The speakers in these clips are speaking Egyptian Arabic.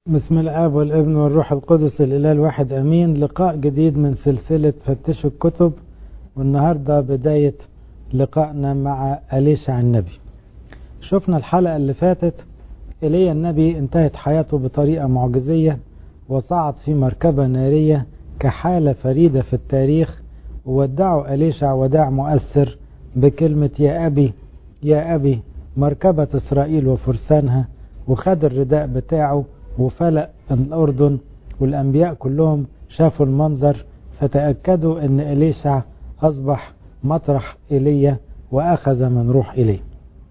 بسم الآب والابن والروح القدس الإله الواحد أمين لقاء جديد من سلسلة فتشوا الكتب والنهاردة بداية لقائنا مع أليشع النبي شفنا الحلقة اللي فاتت إلي النبي انتهت حياته بطريقة معجزية وصعد في مركبة نارية كحالة فريدة في التاريخ وودعوا أليشع وداع مؤثر بكلمة يا أبي يا أبي مركبة إسرائيل وفرسانها وخد الرداء بتاعه وفلق الأردن والأنبياء كلهم شافوا المنظر فتأكدوا أن إليشع أصبح مطرح إيليا وأخذ من روح إليه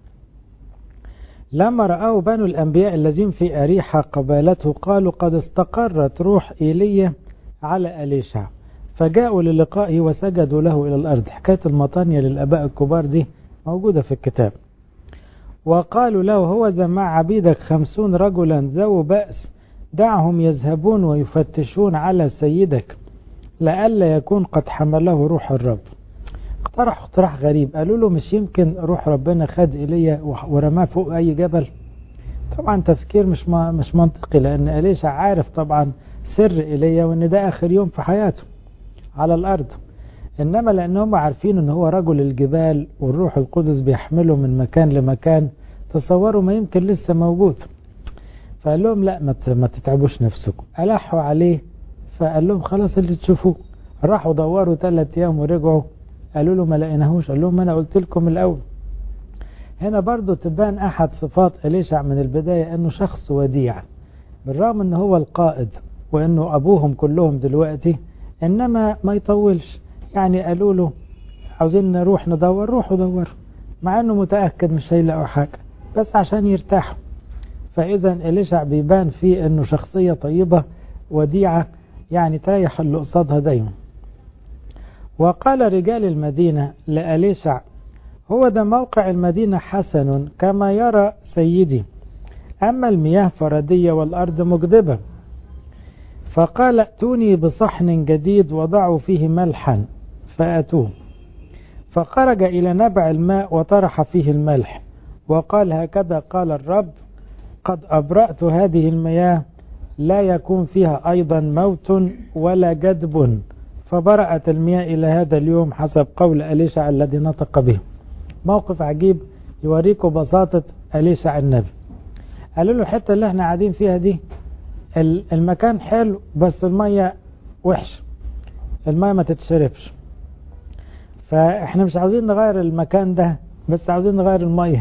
لما رأوا بنو الأنبياء الذين في أريحة قبالته قالوا قد استقرت روح إيليا على أليشع فجاءوا للقائه وسجدوا له إلى الأرض حكاية المطانية للأباء الكبار دي موجودة في الكتاب وقالوا له هو ذا مع عبيدك خمسون رجلا ذو بأس دعهم يذهبون ويفتشون على سيدك لئلا يكون قد حمله روح الرب اقترحوا اقتراح غريب قالوا له مش يمكن روح ربنا خد إيليا ورماه فوق أي جبل طبعا تفكير مش مش منطقي لأن إليشع عارف طبعا سر إيليا وإن ده آخر يوم في حياته على الأرض إنما لأنهم عارفين إن هو رجل الجبال والروح القدس بيحمله من مكان لمكان تصوروا ما يمكن لسه موجود فقال لهم لا ما تتعبوش نفسكم ألحوا عليه فقال لهم خلاص اللي تشوفوه راحوا دوروا ثلاث أيام ورجعوا قالوا له ما لقيناهوش قال لهم أنا قلت لكم الأول هنا برضو تبان أحد صفات إليشع من البداية أنه شخص وديع بالرغم أنه هو القائد وأنه أبوهم كلهم دلوقتي إنما ما يطولش يعني قالوا له عاوزين نروح ندور روحوا دوروا مع أنه متأكد مش هيلاقوا حاجة بس عشان يرتاحوا فإذا إليشع بيبان فيه أنه شخصية طيبة وديعة يعني تريح اللي قصادها دايما وقال رجال المدينة لأليشع هو ده موقع المدينة حسن كما يرى سيدي أما المياه فردية والأرض مجدبة فقال ائتوني بصحن جديد وضعوا فيه ملحا فأتوه فخرج إلى نبع الماء وطرح فيه الملح وقال هكذا قال الرب قد أبرأت هذه المياه لا يكون فيها أيضا موت ولا جدب فبرأت المياه إلى هذا اليوم حسب قول أليشع الذي نطق به موقف عجيب يوريكم بساطة أليشع النبي قالوا له الحتة اللي احنا قاعدين فيها دي المكان حلو بس المية وحش المية ما تتشربش فاحنا مش عاوزين نغير المكان ده بس عاوزين نغير المية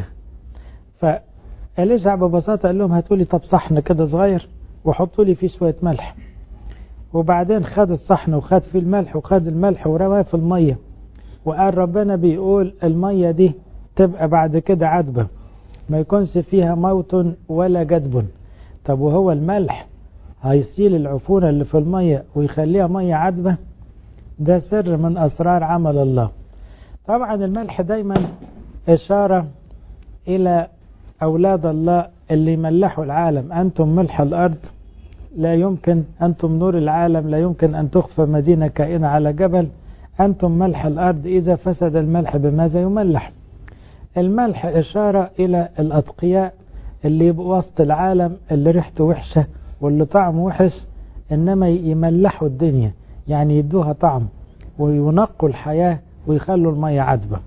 فأليشع ببساطة قال لهم هاتوا لي طب صحن كده صغير وحطوا لي فيه شوية ملح وبعدين خد الصحن وخد فيه الملح وخد الملح ورماه في المية وقال ربنا بيقول المية دي تبقى بعد كده عذبة ما يكونش فيها موت ولا جدب طب وهو الملح هيسيل العفونة اللي في المية ويخليها مية عذبة ده سر من أسرار عمل الله طبعا الملح دايما إشارة إلى أولاد الله اللي يملحوا العالم أنتم ملح الأرض لا يمكن أنتم نور العالم لا يمكن أن تخفى مدينة كائنة على جبل أنتم ملح الأرض إذا فسد الملح بماذا يملح الملح إشارة إلى الأتقياء اللي يبقوا وسط العالم اللي ريحته وحشة واللي طعمه وحش إنما يملحوا الدنيا يعني يدوها طعم وينقوا الحياة ويخلوا المية عذبة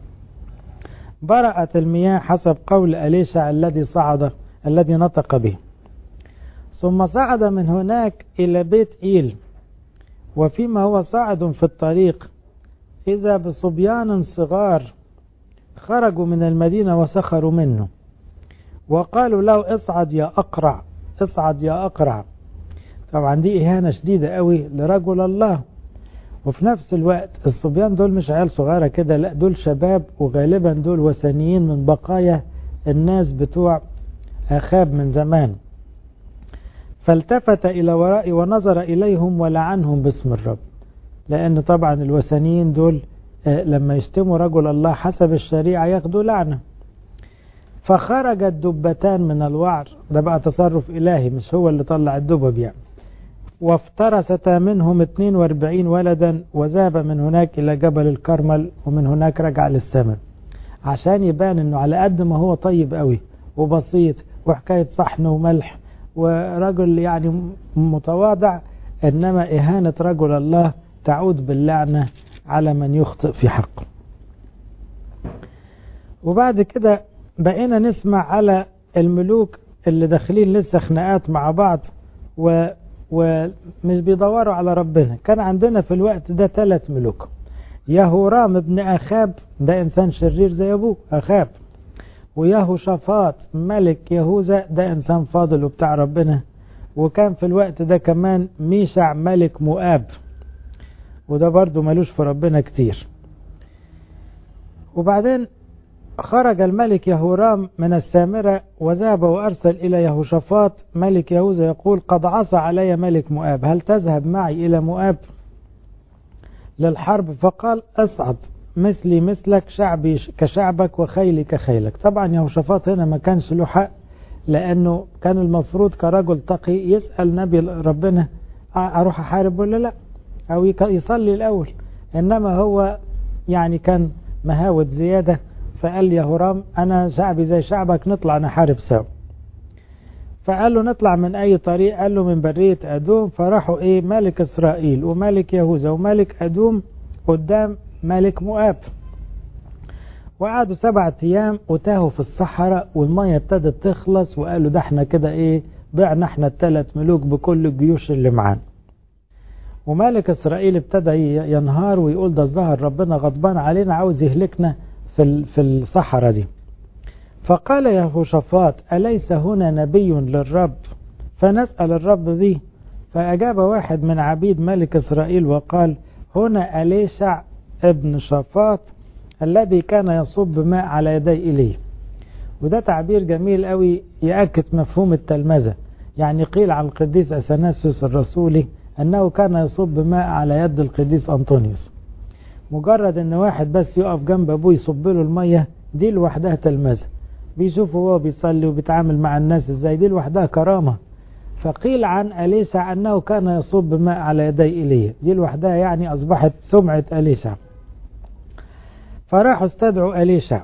برأت المياه حسب قول أليشع الذي صعد الذي نطق به ثم صعد من هناك إلى بيت إيل وفيما هو صاعد في الطريق إذا بصبيان صغار خرجوا من المدينة وسخروا منه وقالوا له اصعد يا أقرع اصعد يا أقرع طبعا دي إهانة شديدة قوي لرجل الله وفي نفس الوقت الصبيان دول مش عيال صغيرة كده لا دول شباب وغالبا دول وثنيين من بقايا الناس بتوع أخاب من زمان فالتفت إلى ورائي ونظر إليهم ولعنهم باسم الرب لأن طبعا الوثنيين دول لما يشتموا رجل الله حسب الشريعة ياخدوا لعنة فخرجت دبتان من الوعر ده بقى تصرف إلهي مش هو اللي طلع الدبب يعني وافترستا منهم 42 ولدا وذهب من هناك إلى جبل الكرمل ومن هناك رجع للسماء عشان يبان انه على قد ما هو طيب قوي وبسيط وحكاية صحن وملح ورجل يعني متواضع إنما إهانة رجل الله تعود باللعنة على من يخطئ في حقه وبعد كده بقينا نسمع على الملوك اللي داخلين لسه خناقات مع بعض و ومش بيدوروا على ربنا كان عندنا في الوقت ده ثلاث ملوك يهورام ابن أخاب ده إنسان شرير زي أبوه أخاب ويهو شفاط ملك يهوذا ده إنسان فاضل وبتاع ربنا وكان في الوقت ده كمان ميشع ملك مؤاب وده برضه ملوش في ربنا كتير وبعدين خرج الملك يهورام من السامرة وذهب وأرسل إلى يهوشافاط ملك يهوذا يقول قد عصى علي ملك مؤاب هل تذهب معي إلى مؤاب للحرب فقال أصعد مثلي مثلك شعبي كشعبك وخيلي كخيلك طبعا يهوشافاط هنا ما كانش له حق لأنه كان المفروض كرجل تقي يسأل نبي ربنا أروح أحارب ولا لا أو يصلي الأول إنما هو يعني كان مهاوت زيادة فقال يهورام أنا شعبي زي شعبك نطلع نحارب سوا فقال له نطلع من أي طريق قال له من برية أدوم فراحوا إيه ملك إسرائيل وملك يهوذا وملك أدوم قدام ملك مؤاب وقعدوا سبعة أيام وتاهوا في الصحراء والمية ابتدت تخلص وقالوا ده احنا كده إيه بعنا احنا الثلاث ملوك بكل الجيوش اللي معانا وملك إسرائيل ابتدى ينهار ويقول ده الظهر ربنا غضبان علينا عاوز يهلكنا في في الصحراء دي فقال يهوشافاط أليس هنا نبي للرب فنسأل الرب به فأجاب واحد من عبيد ملك إسرائيل وقال هنا أليشع ابن شافاط الذي كان يصب ماء على يدي إليه وده تعبير جميل قوي يأكد مفهوم التلمذة يعني قيل عن القديس أثناسيوس الرسولي أنه كان يصب ماء على يد القديس أنطونيوس مجرد ان واحد بس يقف جنب ابوه يصب له الميه دي لوحدها تلمذه بيشوفه هو بيصلي وبيتعامل مع الناس ازاي دي لوحدها كرامه فقيل عن أليسع أنه كان يصب ماء على يدي إيليا دي لوحدها يعني أصبحت سمعة أليسع فراحوا استدعوا أليشع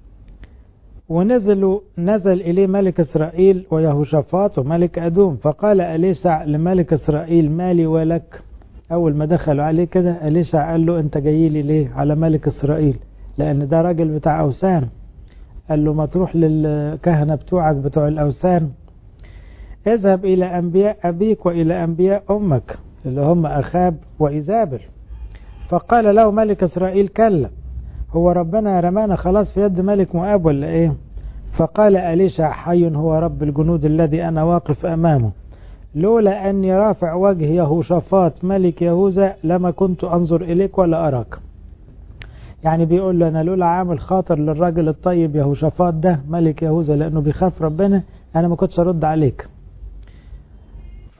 ونزلوا نزل إليه ملك إسرائيل ويهوشافاط وملك أدوم فقال أليشع لملك إسرائيل مالي ولك أول ما دخلوا عليه كده أليشع قال له أنت جاي لي ليه على ملك إسرائيل لأن ده راجل بتاع أوثان قال له ما تروح للكهنة بتوعك بتوع الأوثان اذهب إلى أنبياء أبيك وإلى أنبياء أمك اللي هم أخاب وإيزابل فقال له ملك إسرائيل كلا هو ربنا رمانا خلاص في يد ملك مؤاب ولا إيه فقال أليشع حي هو رب الجنود الذي أنا واقف أمامه لولا أني رافع وجه يهوشافاط ملك يهوذا لما كنت أنظر إليك ولا أراك يعني بيقول له أنا لولا عامل خاطر للراجل الطيب يهوشافاط ده ملك يهوذا لأنه بيخاف ربنا أنا ما كنتش أرد عليك ف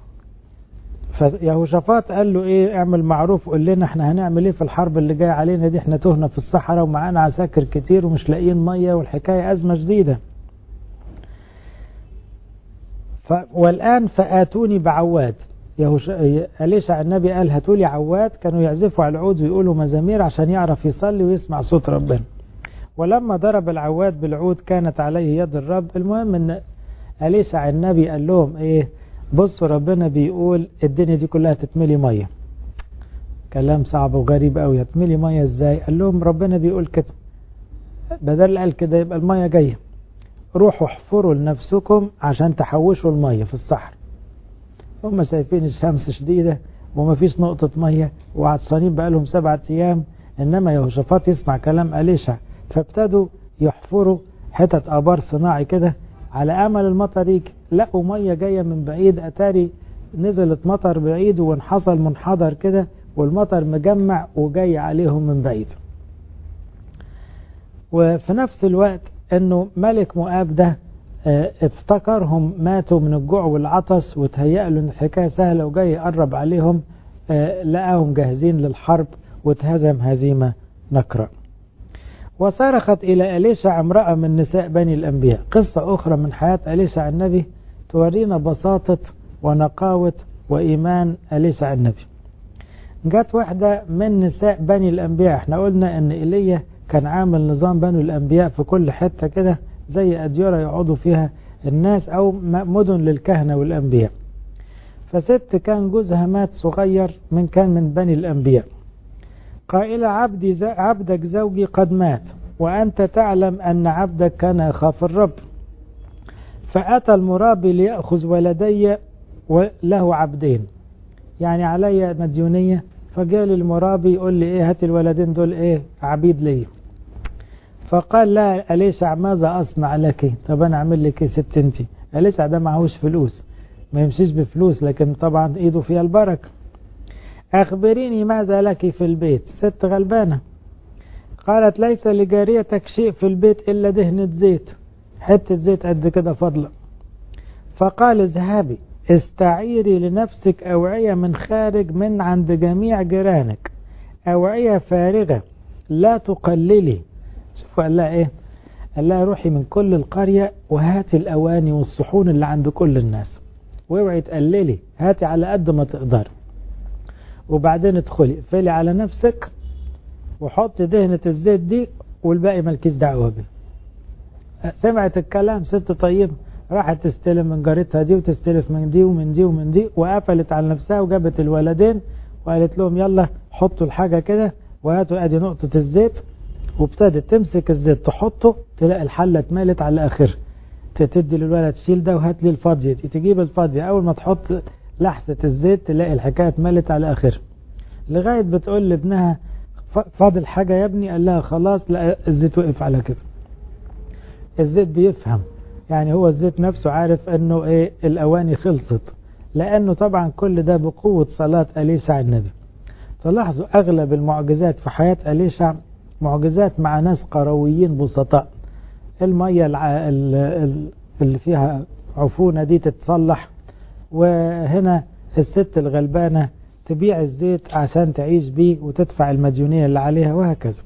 فيهوشافاط قال له ايه اعمل معروف قول لنا احنا هنعمل ايه في الحرب اللي جايه علينا دي احنا تهنا في الصحراء ومعانا عساكر كتير ومش لاقيين ميه والحكايه ازمه شديده ف... والآن فآتوني بعواد يهوش... أليشع النبي قال هاتولي عواد كانوا يعزفوا على العود ويقولوا مزامير عشان يعرف يصلي ويسمع صوت ربنا ولما ضرب العواد بالعود كانت عليه يد الرب المهم ان أليشع النبي قال لهم ايه بصوا ربنا بيقول الدنيا دي كلها تتملي ميه كلام صعب وغريب قوي هتملي ميه ازاي قال لهم ربنا بيقول كده بدل قال كده يبقى الميه جايه روحوا احفروا لنفسكم عشان تحوشوا المية في الصحراء هم شايفين الشمس شديدة ومفيش نقطة مية وعطشانين بقالهم سبعة أيام إنما يهوشافاط يسمع كلام أليشع فابتدوا يحفروا حتة آبار صناعي كده على أمل المطر يجي لقوا مية جاية من بعيد أتاري نزلت مطر بعيد وانحصل منحدر كده والمطر مجمع وجاي عليهم من بعيد وفي نفس الوقت انه ملك مؤاب ده اه افتكرهم ماتوا من الجوع والعطس وتهيأ له ان الحكايه سهله وجاي يقرب عليهم اه لقاهم جاهزين للحرب واتهزم هزيمه نكره. وصرخت الى اليشع امراه من نساء بني الانبياء، قصه اخرى من حياه اليشع النبي تورينا بساطه ونقاوه وايمان اليشع النبي. جت واحده من نساء بني الانبياء، احنا قلنا ان ايليا كان عامل نظام بنو الأنبياء في كل حتة كده زي أديرة يقعدوا فيها الناس أو مدن للكهنة والأنبياء فست كان جوزها مات صغير من كان من بني الأنبياء قائلة عبدي عبدك زوجي قد مات وأنت تعلم أن عبدك كان يخاف الرب فأتى المرابي ليأخذ ولدي وله عبدين يعني علي مديونية فجاء المرابي يقول لي ايه هات الولدين دول ايه عبيد لي فقال لا أليسع ماذا أصنع لك طب أنا أعمل لك ايه ست انتي أليسع ده معهوش فلوس ما يمشيش بفلوس لكن طبعا ايده فيها البركة أخبريني ماذا لك في البيت ست غلبانة قالت ليس لجاريتك شيء في البيت إلا دهنة زيت حتة زيت قد كده فضلا فقال اذهبي استعيري لنفسك أوعية من خارج من عند جميع جيرانك أوعية فارغة لا تقللي شوفوا قال لها ايه قال لها روحي من كل القرية وهاتي الأواني والصحون اللي عند كل الناس واوعي تقللي هاتي على قد ما تقدر وبعدين ادخلي اقفلي على نفسك وحطي دهنة الزيت دي والباقي مالكيش دعوة بيه سمعت الكلام ست طيبة راحت تستلم من جارتها دي وتستلف من دي ومن دي ومن دي وقفلت على نفسها وجابت الولدين وقالت لهم يلا حطوا الحاجة كده وهاتوا ادي نقطة الزيت وابتدت تمسك الزيت تحطه تلاقي الحلة اتمالت على اخر تدي للولد شيل ده وهات لي الفاضية دي تجيب الفاضية اول ما تحط لحسة الزيت تلاقي الحكاية اتمالت على اخر لغاية بتقول لابنها فاضل حاجة يا ابني قال لها خلاص لا الزيت وقف على كده الزيت بيفهم يعني هو الزيت نفسه عارف انه ايه الاواني خلصت لانه طبعا كل ده بقوة صلاة اليشع النبي تلاحظوا اغلب المعجزات في حياة اليشع معجزات مع ناس قرويين بسطاء المية اللي فيها عفونة دي تتصلح وهنا الست الغلبانة تبيع الزيت عشان تعيش بيه وتدفع المديونية اللي عليها وهكذا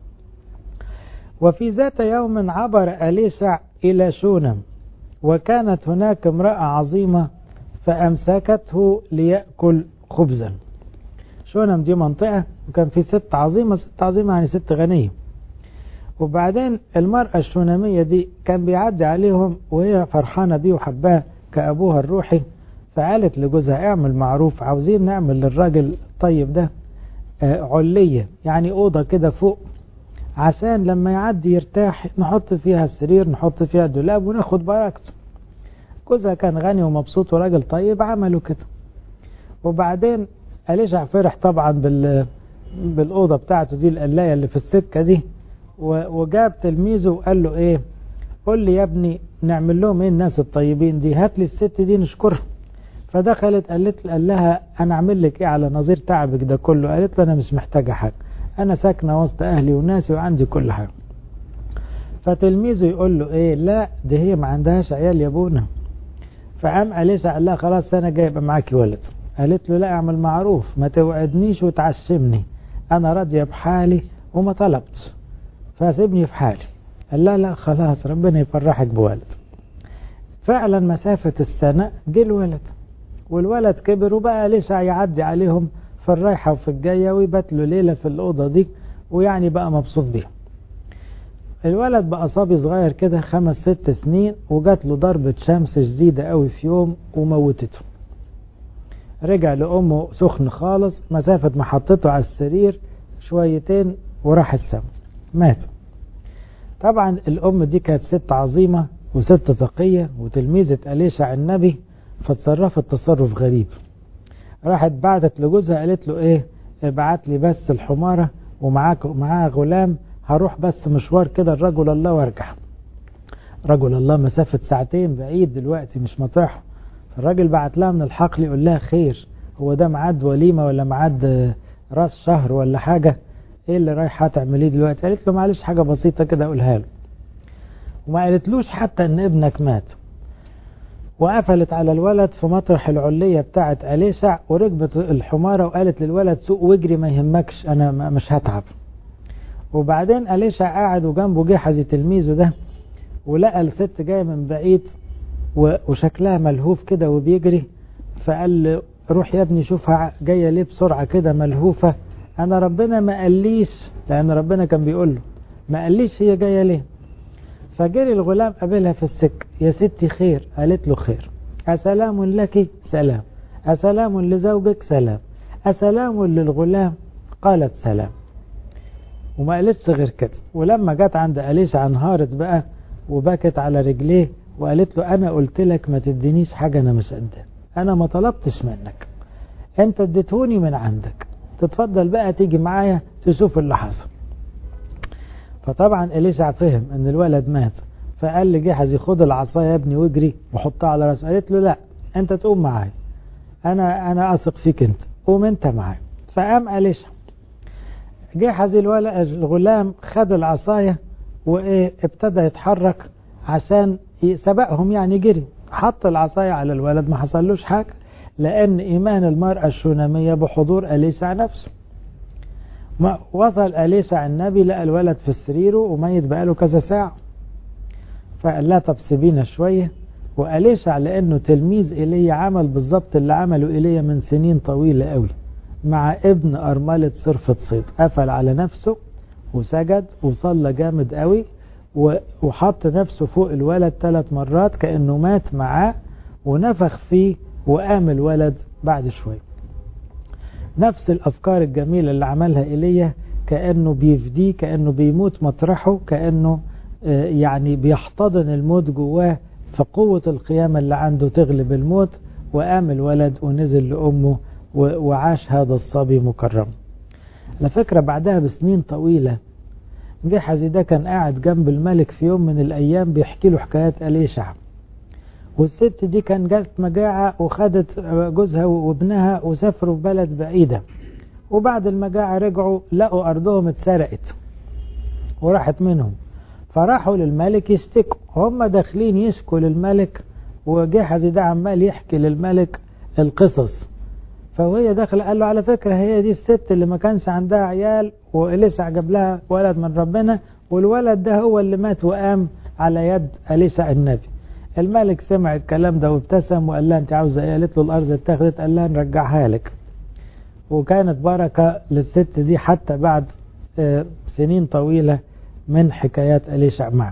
وفي ذات يوم عبر أليسع إلى شونم وكانت هناك امرأة عظيمة فأمسكته ليأكل خبزا شونم دي منطقة وكان في ست عظيمة ست عظيمة يعني ست غنية وبعدين المرأة الشونامية دي كان بيعدي عليهم وهي فرحانة بيه وحباه كأبوها الروحي فقالت لجوزها اعمل معروف عاوزين نعمل للراجل الطيب ده علية يعني أوضة كده فوق عشان لما يعدي يرتاح نحط فيها السرير نحط فيها الدولاب وناخد بركته جوزها كان غني ومبسوط وراجل طيب عملوا كده وبعدين أليشع فرح طبعا بال بالأوضة بتاعته دي القلاية اللي في السكة دي وجاب تلميذه وقال له ايه قول لي يا ابني نعمل لهم ايه الناس الطيبين دي هات لي الست دي نشكرها فدخلت قالت قال لها انا اعمل لك ايه على نظير تعبك ده كله قالت له انا مش محتاجه حاجه انا ساكنه وسط اهلي وناسي وعندي كل حاجه فتلميذه يقول له ايه لا دي هي ما عندهاش عيال يا ابونا فقام أليسا قال لها خلاص انا جاي يبقى معاكي ولد قالت له لا اعمل معروف ما توعدنيش وتعشمني انا راضيه بحالي وما طلبتش فسيبني في حالي قال لا لا خلاص ربنا يفرحك بولد فعلا مسافة السنة جه الولد والولد كبر وبقى لسه يعدي عليهم في الرايحة وفي الجاية ويبات له ليلة في الأوضة دي ويعني بقى مبسوط بيها الولد بقى صبي صغير كده خمس ست سنين وجات له ضربة شمس شديدة قوي في يوم وموتته رجع لأمه سخن خالص مسافة ما حطته على السرير شويتين وراح السما مات طبعا الأم دي كانت ست عظيمة وست تقية وتلميذة أليشع النبي فتصرفت تصرف غريب راحت بعتت لجوزها قالت له ايه ابعت لي بس الحمارة ومعاك معاها غلام هروح بس مشوار كده الرجل الله وارجع رجل الله مسافة ساعتين بعيد دلوقتي مش مطرح الراجل بعت لها من الحقل يقول لها خير هو ده ميعاد وليمة ولا ميعاد راس شهر ولا حاجة ايه اللي رايحة تعمليه دلوقتي قالت له معلش حاجة بسيطة كده اقولها له وما قالتلوش حتى ان ابنك مات وقفلت على الولد في مطرح العلية بتاعت أليسع وركبت الحمارة وقالت للولد سوق واجري ما يهمكش أنا مش هتعب وبعدين أليسع قاعد وجنبه جحزي تلميذه ده ولقى الست جاية من بعيد وشكلها ملهوف كده وبيجري فقال له روح يا ابني شوفها جاية ليه بسرعة كده ملهوفة أنا ربنا ما قاليش لأن ربنا كان بيقول له ما قاليش هي جاية ليه فجري الغلام قابلها في السك يا ستي خير قالت له خير أسلام لك سلام أسلام لزوجك سلام أسلام للغلام قالت سلام وما قالتش غير كده ولما جت عند أليشع انهارت بقى وبكت على رجليه وقالت له أنا قلت لك ما تدينيش حاجة أنا مش قدها أنا ما طلبتش منك أنت اديتهوني من عندك تتفضل بقى تيجي معايا تشوف اللي حصل فطبعا إليشع فهم أن الولد مات فقال لجحزي خد العصاية يا ابني واجري وحطها على راسه قالت له لا أنت تقوم معايا أنا أنا أثق فيك أنت قوم أنت معايا فقام أليشع جحزي الولد الغلام خد العصاية وابتدى يتحرك عشان سبقهم يعني جري حط العصاية على الولد ما حصلوش حاجة لأن إيمان المرأة الشونامية بحضور أليسع نفسه ما وصل أليسع النبي لقى الولد في سريره وميت بقاله كذا ساعة فقال لها طب سيبينا شوية وأليسع لأنه تلميذ إيليا عمل بالظبط اللي عمله إيليا من سنين طويلة قوي مع ابن أرملة صرفة صيد قفل على نفسه وسجد وصلى جامد قوي وحط نفسه فوق الولد ثلاث مرات كأنه مات معاه ونفخ فيه وقام الولد بعد شوية نفس الأفكار الجميلة اللي عملها إيليا كأنه بيفديه كأنه بيموت مطرحه كأنه يعني بيحتضن الموت جواه فقوة القيامة اللي عنده تغلب الموت وقام الولد ونزل لأمه وعاش هذا الصبي مكرم على فكرة بعدها بسنين طويلة جحزي ده كان قاعد جنب الملك في يوم من الأيام بيحكي له حكايات أليشع والست دي كان جات مجاعة وخدت جوزها وابنها وسافروا في بلد بعيدة وبعد المجاعة رجعوا لقوا أرضهم اتسرقت وراحت منهم فراحوا للملك يشتكوا هم داخلين يشكوا للملك وجحزي ده عمال يحكي للملك القصص فوهي داخله قال له على فكرة هي دي الست اللي ما كانش عندها عيال وإليسع جاب لها ولد من ربنا والولد ده هو اللي مات وقام على يد إليسع النبي الملك سمع الكلام ده وابتسم وقال لها انت عاوزه ايه قالت له الارض اتاخدت قال لها نرجعها لك وكانت بركه للست دي حتى بعد سنين طويله من حكايات اليشع معه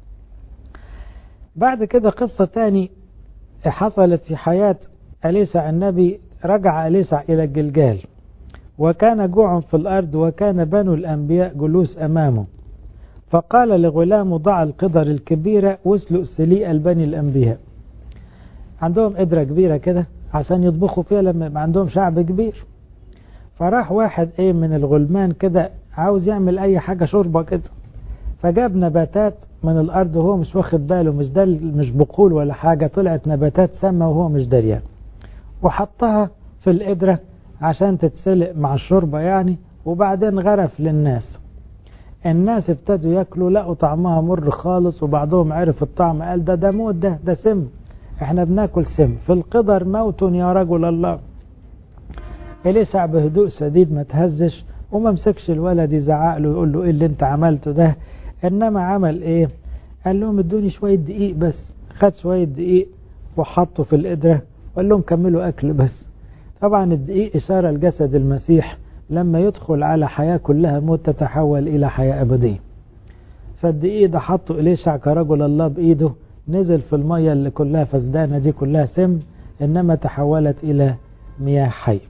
بعد كده قصة تاني حصلت في حياة أليسع النبي رجع أليسع إلى الجلجال وكان جوع في الأرض وكان بنو الأنبياء جلوس أمامه فقال لغلامه ضع القدر الكبيرة واسلق سليء البني الأنبياء عندهم قدرة كبيرة كده عشان يطبخوا فيها لما عندهم شعب كبير فراح واحد ايه من الغلمان كده عاوز يعمل اي حاجة شوربة كده فجاب نباتات من الارض وهو مش واخد باله مش ده مش بقول ولا حاجة طلعت نباتات سامة وهو مش دريان وحطها في القدرة عشان تتسلق مع الشوربة يعني وبعدين غرف للناس الناس ابتدوا ياكلوا لقوا طعمها مر خالص وبعضهم عرف الطعم قال ده ده موت ده ده سم احنا بناكل سم في القدر موت يا رجل الله إليسع بهدوء شديد ما تهزش وما مسكش الولد يزعق له يقول له ايه اللي انت عملته ده انما عمل ايه قال لهم ادوني شوية دقيق بس خد شوية دقيق وحطه في القدرة وقال لهم كملوا اكل بس طبعا الدقيق اشارة لجسد المسيح لما يدخل على حياة كلها موت تتحول إلى حياة أبدية فالدقيق ده حطه إليشع كرجل الله بإيده نزل في المية اللي كلها فسدانة دي كلها سم إنما تحولت إلى مياه حي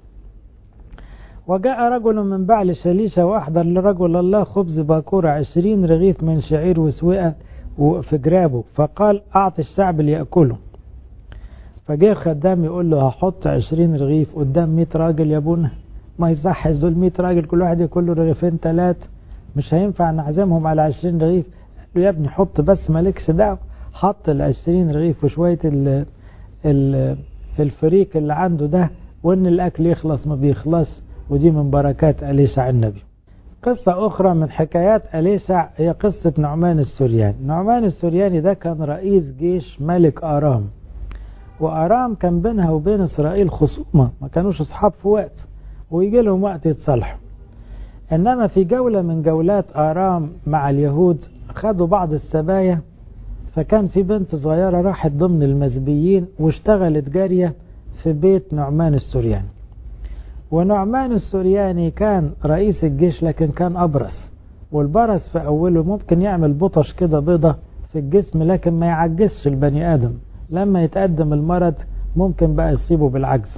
وجاء رجل من بعل شليشة وأحضر لرجل الله خبز باكورة عشرين رغيف من شعير وسوئة في جرابه فقال أعطي الشعب ليأكله فجاء خدام يقول له هحط عشرين رغيف قدام مئة راجل يا ابونا ما يصحش دول 100 راجل كل واحد ياكل له رغيفين ثلاثة مش هينفع نعزمهم على 20 رغيف له يا ابني حط بس مالكش دعوه حط ال 20 رغيف وشوية ال ال الفريق اللي عنده ده وان الاكل يخلص ما بيخلص ودي من بركات اليسع النبي قصة أخرى من حكايات أليسع هي قصة نعمان السورياني نعمان السورياني ده كان رئيس جيش ملك آرام وآرام كان بينها وبين إسرائيل خصومة ما كانوش أصحاب في وقت ويجي لهم وقت يتصالحوا إنما في جولة من جولات آرام مع اليهود خدوا بعض السبايا فكان في بنت صغيرة راحت ضمن المزبيين واشتغلت جارية في بيت نعمان السورياني ونعمان السورياني كان رئيس الجيش لكن كان أبرص والبرص في أوله ممكن يعمل بطش كده بيضة في الجسم لكن ما يعجزش البني آدم لما يتقدم المرض ممكن بقى يصيبه بالعجز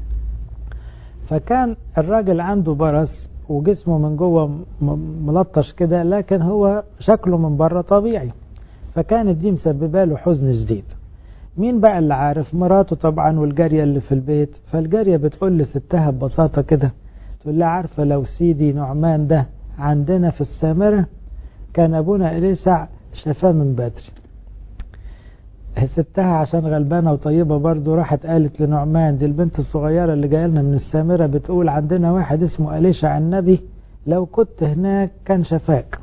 فكان الراجل عنده برص وجسمه من جوه ملطش كده لكن هو شكله من بره طبيعي فكانت دي مسببه له حزن شديد مين بقى اللي عارف مراته طبعا والجارية اللي في البيت فالجارية بتقول لستها ببساطة كده تقول لها عارفة لو سيدي نعمان ده عندنا في السامرة كان أبونا إليسع شفاه من بدري ستها عشان غلبانة وطيبة برضو راحت قالت لنعمان دي البنت الصغيرة اللي جاية لنا من السامرة بتقول عندنا واحد اسمه أليشع النبي لو كنت هناك كان شفاك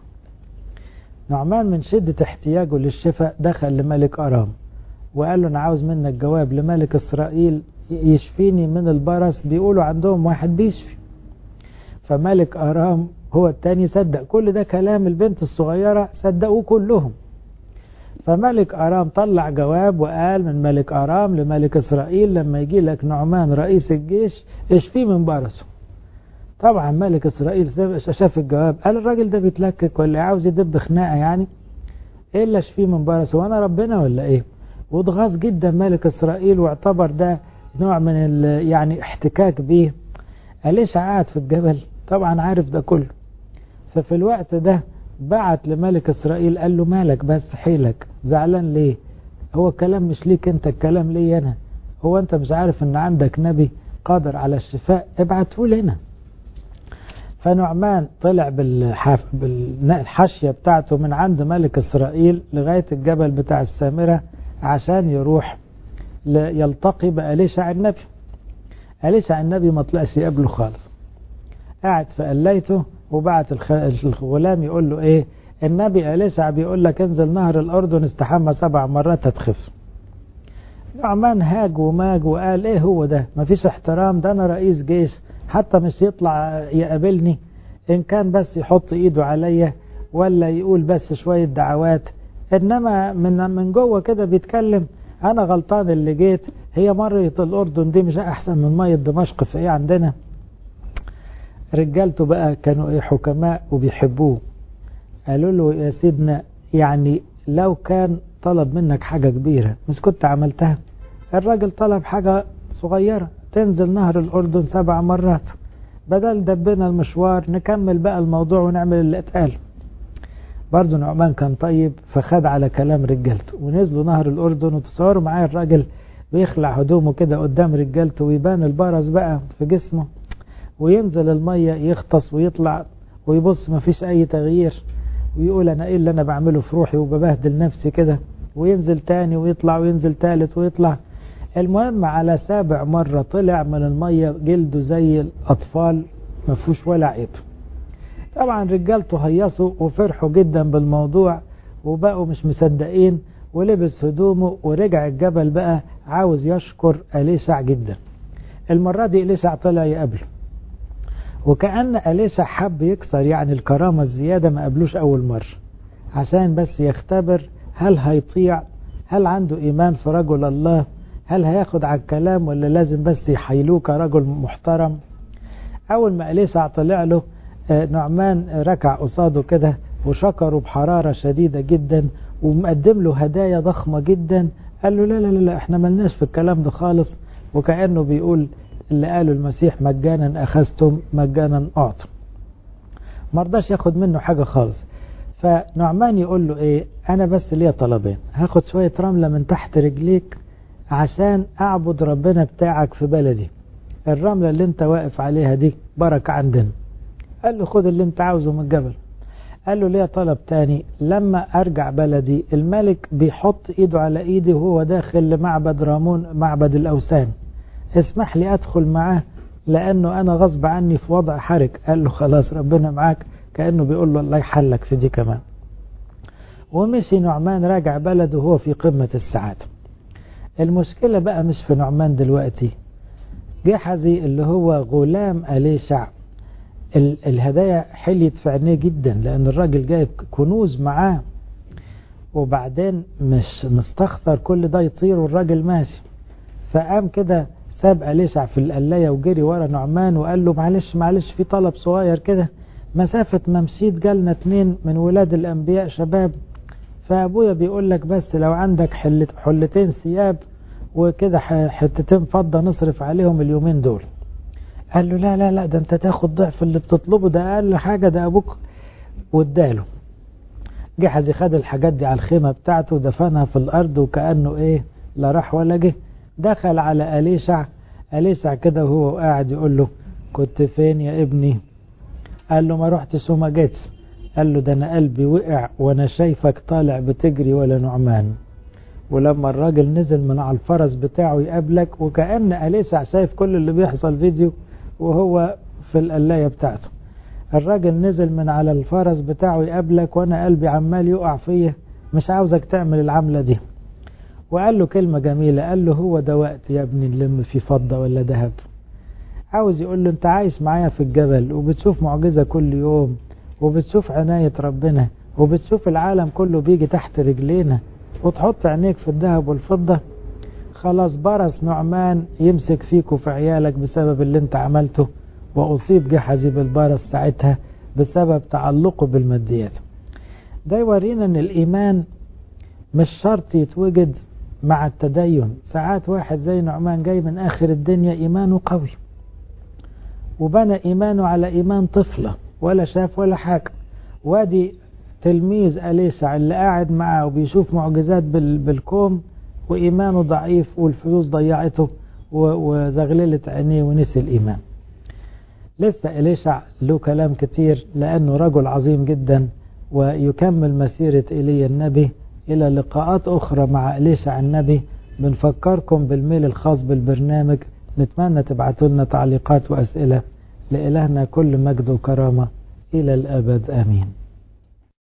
نعمان من شدة احتياجه للشفاء دخل لملك أرام وقال له أنا عاوز منك جواب لملك إسرائيل يشفيني من البرص بيقولوا عندهم واحد بيشفي فملك أرام هو التاني صدق كل ده كلام البنت الصغيرة صدقوه كلهم فملك أرام طلع جواب وقال من ملك أرام لملك إسرائيل لما يجي لك نعمان رئيس الجيش اشفيه من برصه طبعا ملك إسرائيل شاف الجواب قال الراجل ده بيتلكك ولا عاوز يدب خناقة يعني ايه اللي اشفيه من برصه وانا ربنا ولا ايه واتغاظ جدا ملك إسرائيل واعتبر ده نوع من يعني احتكاك بيه أليش قاعد في الجبل طبعا عارف ده كله ففي الوقت ده بعت لملك إسرائيل قال له مالك بس حيلك زعلان ليه هو الكلام مش ليك انت الكلام لي انا هو انت مش عارف ان عندك نبي قادر على الشفاء ابعته لنا فنعمان طلع بالحف... بالحاشية بتاعته من عند ملك إسرائيل لغاية الجبل بتاع السامرة عشان يروح يلتقي بأليشع النبي أليشع النبي ما طلعش يقابله خالص قاعد في قليته وبعت الغلام يقول له ايه النبي أليشع بيقول لك انزل نهر الأردن استحمى سبع مرات هتخف نعمان هاج وماج وقال ايه هو ده مفيش احترام ده انا رئيس جيش حتى مش يطلع يقابلني ان كان بس يحط ايده عليا ولا يقول بس شوية دعوات انما من من جوه كده بيتكلم انا غلطان اللي جيت هي مرة الاردن دي مش احسن من مية دمشق في ايه عندنا رجالته بقى كانوا ايه حكماء وبيحبوه قالوا له يا سيدنا يعني لو كان طلب منك حاجة كبيرة مش كنت عملتها الراجل طلب حاجة صغيرة تنزل نهر الأردن سبع مرات بدل دبنا المشوار نكمل بقى الموضوع ونعمل اللي اتقال برضه نعمان كان طيب فخد على كلام رجالته ونزلوا نهر الأردن وتصوروا معايا الراجل بيخلع هدومه كده قدام رجالته ويبان البرص بقى في جسمه وينزل المية يغطس ويطلع ويبص مفيش أي تغيير ويقول أنا إيه اللي أنا بعمله في روحي وببهدل نفسي كده وينزل تاني ويطلع وينزل تالت ويطلع المهم على سابع مرة طلع من المية جلده زي الأطفال مفهوش ولا عيب طبعا رجالته هيصوا وفرحوا جدا بالموضوع وبقوا مش مصدقين ولبس هدومه ورجع الجبل بقى عاوز يشكر أليسع جدا المرة دي أليسع طلع يقابله وكأن أليسع حب يكسر يعني الكرامة الزيادة ما قبلوش أول مرة عشان بس يختبر هل هيطيع هل عنده إيمان في رجل الله هل هياخد على الكلام ولا لازم بس يحيلوه كرجل محترم أول ما أليسع طلع له نعمان ركع قصاده كده وشكره بحرارة شديدة جدا ومقدم له هدايا ضخمة جدا قال له لا لا لا احنا ملناش في الكلام ده خالص وكأنه بيقول اللي قاله المسيح مجانا أخذتم مجانا أعطوا مرضاش ياخد منه حاجة خالص فنعمان يقول له ايه انا بس ليا طلبين هاخد شوية رملة من تحت رجليك عشان اعبد ربنا بتاعك في بلدي الرملة اللي انت واقف عليها دي بركة عندنا قال له خد اللي انت عاوزه من الجبل قال له ليه طلب تاني لما ارجع بلدي الملك بيحط ايده على ايدي وهو داخل لمعبد رامون معبد الاوثان اسمح لي ادخل معاه لانه انا غصب عني في وضع حرج قال له خلاص ربنا معاك كانه بيقول له الله يحلك في دي كمان ومشي نعمان راجع بلده وهو في قمة السعادة المشكلة بقى مش في نعمان دلوقتي جحزي اللي هو غلام أليشع الهدايا حليت في عينيه جدا لأن الراجل جايب كنوز معاه وبعدين مش مستخسر كل ده يطير والراجل ماشي فقام كده ساب أليشع في القلاية وجري ورا نعمان وقال له معلش معلش في طلب صغير كده مسافة ما مشيت جالنا اتنين من ولاد الأنبياء شباب فأبويا بيقول لك بس لو عندك حلت حلتين ثياب وكده حتتين فضة نصرف عليهم اليومين دول قال له لا لا لا ده انت تاخد ضعف اللي بتطلبه ده اقل حاجة ده ابوك واداله جحزي خد الحاجات دي على الخيمة بتاعته ودفنها في الارض وكأنه ايه لا راح ولا جه دخل على أليشع أليشع كده وهو قاعد يقول له كنت فين يا ابني قال له ما رحتش وما جيتش قال له ده انا قلبي وقع وانا شايفك طالع بتجري ولا نعمان ولما الراجل نزل من على الفرس بتاعه يقابلك وكأن أليسع شايف كل اللي بيحصل فيديو وهو في القلاية بتاعته الراجل نزل من على الفرس بتاعه يقابلك وانا قلبي عمال يقع فيه مش عاوزك تعمل العملة دي وقال له كلمة جميلة قال له هو ده وقت يا ابني نلم فيه فضة ولا ذهب عاوز يقول له انت عايش معايا في الجبل وبتشوف معجزة كل يوم وبتشوف عناية ربنا وبتشوف العالم كله بيجي تحت رجلينا وتحط عينيك في الذهب والفضة خلاص برس نعمان يمسك فيك وفي عيالك بسبب اللي انت عملته وأصيب جحزي بالبرص ساعتها بسبب تعلقه بالماديات ده يورينا ان الإيمان مش شرط يتوجد مع التدين ساعات واحد زي نعمان جاي من آخر الدنيا إيمانه قوي وبنى إيمانه على إيمان طفلة ولا شاف ولا حاجة وادي تلميذ أليسع اللي قاعد معاه وبيشوف معجزات بالكوم وإيمانه ضعيف والفلوس ضيعته وزغللت عينيه ونسي الإيمان لسه إليشع له كلام كتير لأنه رجل عظيم جدا ويكمل مسيرة إيليا النبي إلى لقاءات أخرى مع إليشع النبي بنفكركم بالميل الخاص بالبرنامج نتمنى تبعتوا لنا تعليقات وأسئلة لإلهنا كل مجد وكرامة إلى الأبد آمين